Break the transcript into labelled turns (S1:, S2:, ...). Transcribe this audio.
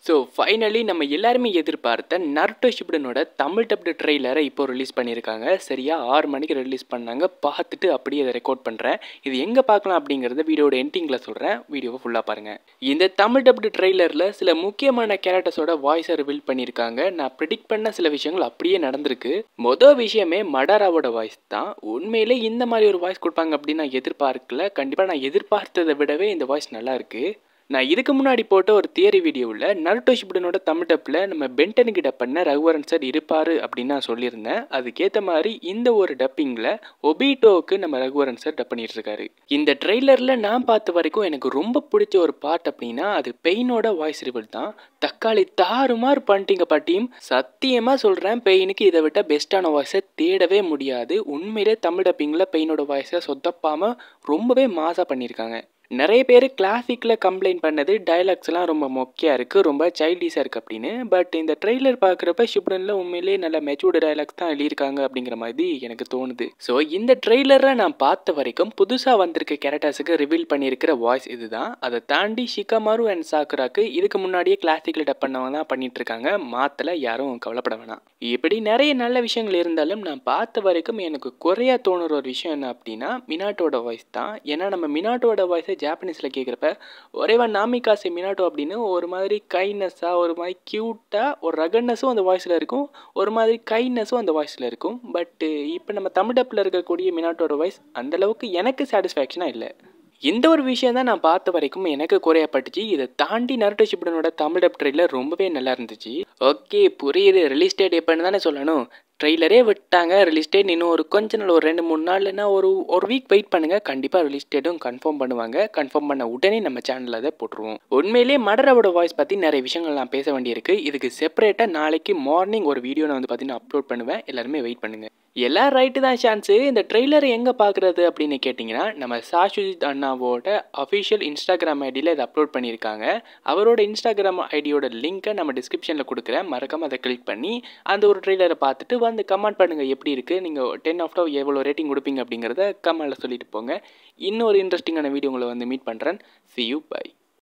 S1: so finally நம்ம எல்லாருமே எதிர்பார்த்த நருட்டோ ஷிப்டனோட தமிழ் டப்டு ட்ரெய்லரை இப்போ ரிலீஸ் பண்ணியிருக்காங்க சரியா ஆறு மணிக்கு ரிலீஸ் பண்ணாங்க பார்த்துட்டு அப்படியே அதை ரெக்கார்ட் பண்ணுறேன் இது எங்கே பார்க்கலாம் அப்படிங்கிறத வீடியோட எண்டிங்கில் சொல்கிறேன் வீடியோவை ஃபுல்லாக பாருங்கள் இந்த தமிழ் டப்டு ட்ரெய்லரில் சில முக்கியமான கேரக்டர்ஸோட வாய்ஸை ரிவீல் பண்ணியிருக்காங்க நான் ப்ரிடிக்ட் பண்ண சில விஷயங்கள் அப்படியே நடந்திருக்கு மொதல் விஷயமே மடாராவோட வாய்ஸ் தான் உண்மையிலே இந்த மாதிரி ஒரு வாய்ஸ் கொடுப்பாங்க அப்படின்னு நான் எதிர்பார்க்கல கண்டிப்பாக நான் எதிர்பார்த்ததை விடவே இந்த வாய்ஸ் நல்லா இருக்குது நான் இதுக்கு முன்னாடி போட்ட ஒரு தியரி வீடியோவில் நருட்டோ ஷிப்டனோட தமிழ் டப்பில் நம்ம பென்டனுக்கு டப் பண்ண ரகுவரன் சார் இருப்பார் அப்படின்னு நான் சொல்லியிருந்தேன் அதுக்கேற்ற மாதிரி இந்த ஒரு டப்பிங்கில் ஒபிட்டோவுக்கு நம்ம ரகுவரன் சார் டப் பண்ணிட்டு இருக்காரு இந்த ட்ரெய்லரில் நான் பார்த்த வரைக்கும் எனக்கு ரொம்ப பிடிச்ச ஒரு பாட் அப்படின்னா அது பெயினோட வாய்ஸ் ரிவல் தான் தக்காளி தாறுமாறு பண்ணிட்டீங்க பாட்டியும் சத்தியமாக சொல்கிறேன் பெயினுக்கு இதை விட்ட பெஸ்ட்டான வாய்ஸை தேடவே முடியாது உண்மையிலே தமிழ் டப்பிங்கில் பெயினோட வாய்ஸை சொத்தப்பாமல் ரொம்பவே மாசாக பண்ணியிருக்காங்க நிறைய பேர் கிளாசிக்கில் கம்ப்ளைண்ட் பண்ணது டைலாக்ஸ்லாம் ரொம்ப மொக்கையாக இருக்குது ரொம்ப சைல்டிஷாக இருக்குது அப்படின்னு பட் இந்த ட்ரெய்லர் பார்க்குறப்ப ஷிப்டனில் உண்மையிலேயே நல்ல மெச்சூர்டு டைலாக்ஸ் தான் எழுதியிருக்காங்க அப்படிங்கிற மாதிரி எனக்கு தோணுது ஸோ இந்த ட்ரெய்லரை நான் பார்த்த வரைக்கும் புதுசாக வந்திருக்க கேரக்டர்ஸுக்கு ரிவீல் பண்ணியிருக்கிற வாய்ஸ் இதுதான் அதை தாண்டி ஷிகமாரு அண்ட் சாக்குராக்கு இதுக்கு முன்னாடியே கிளாசிக்கில் டப் பண்ணவங்க தான் பண்ணிட்டு இருக்காங்க மாத்தல யாரும் கவலைப்பட வேணாம் இப்படி நிறைய நல்ல விஷயங்கள் இருந்தாலும் நான் பார்த்த வரைக்கும் எனக்கு குறையா தோணுற ஒரு விஷயம் என்ன அப்படின்னா மினாட்டோட வாய்ஸ் தான் ஏன்னா நம்ம மினாட்டோட வாய்ஸை ஜாப்பனீஸில் கேட்குறப்ப ஒரேவன் நாமிகாசே மினாட்டோ அப்படின்னு ஒரு மாதிரி கைண்ட்னஸ்ஸாக ஒரு மாதிரி க்யூட்டாக ஒரு ரகன்னஸும் அந்த வாய்ஸில் இருக்கும் ஒரு மாதிரி கைண்ட்னஸும் அந்த வாய்ஸில் இருக்கும் பட்டு இப்போ நம்ம தமிழ் டப்பில் இருக்கக்கூடிய மினாட்டோட வாய்ஸ் அந்தளவுக்கு எனக்கு சாட்டிஸ்ஃபேக்ஷனாக இல்லை இந்த ஒரு விஷயம் தான் நான் பார்த்த வரைக்கும் எனக்கு குறையப்பட்டுச்சு இதை தாண்டி நருட்டோ ஷிப்டனோட தமிழ் டப் ட்ரெயிலர் ரொம்பவே நல்லா இருந்துச்சு ஓகே புரியுது ரிலீஸ் டேட் எப்போன்னு தானே சொல்லணும் ட்ரெய்லரே விட்டாங்க ரிலீஸ் டேட் இன்னும் ஒரு கொஞ்ச நாள் ஒரு ரெண்டு மூணு நாள் இல்லைன்னா ஒரு ஒரு வீக் வெயிட் பண்ணுங்கள் கண்டிப்பாக ரிலீஸ் டேட்டும் கன்ஃபார்ம் பண்ணுவாங்க கன்ஃபார்ம் பண்ண உடனே நம்ம சேனலில் அதை போட்டுருவோம் உண்மையிலேயே மடராவோட வாய்ஸ் பற்றி நிறைய விஷயங்கள் நான் பேச வேண்டியிருக்கு இதுக்கு செப்பரேட்டாக நாளைக்கு மார்னிங் ஒரு வீடியோ நான் வந்து பார்த்தீங்கன்னா அப்லோட் பண்ணுவேன் எல்லாருமே வெயிட் பண்ணுங்கள் எல்லாம் ரைட்டு தான் சான்ஸு இந்த ட்ரெய்லர் எங்கே பார்க்குறது அப்படின்னு கேட்டிங்கன்னா நம்ம சாஷுஜித் அண்ணாவோட அஃபிஷியல் இன்ஸ்டாகிராம் ஐடியில் இதை அப்லோட் பண்ணியிருக்காங்க அவரோட இன்ஸ்டாகிராம் ஐடியோட லிங்க்கை நம்ம டிஸ்கிரிப்ஷனில் கொடுக்குறேன் மறக்காமல் அதை கிளிக் பண்ணி அந்த ஒரு ட்ரெய்லரை பார்த்துட்டு வந்து கமெண்ட் பண்ணுங்கள் எப்படி இருக்குது நீங்கள் டென் ஆஃப் எவ்வளோ ரேட்டிங் கொடுப்பீங்க அப்படிங்கிறத கமெண்டில் சொல்லிட்டு போங்க இன்னொரு இன்ட்ரெஸ்டிங்கான வீடியோ உங்களை வந்து மீட் பண்ணுறேன் சி யூ பை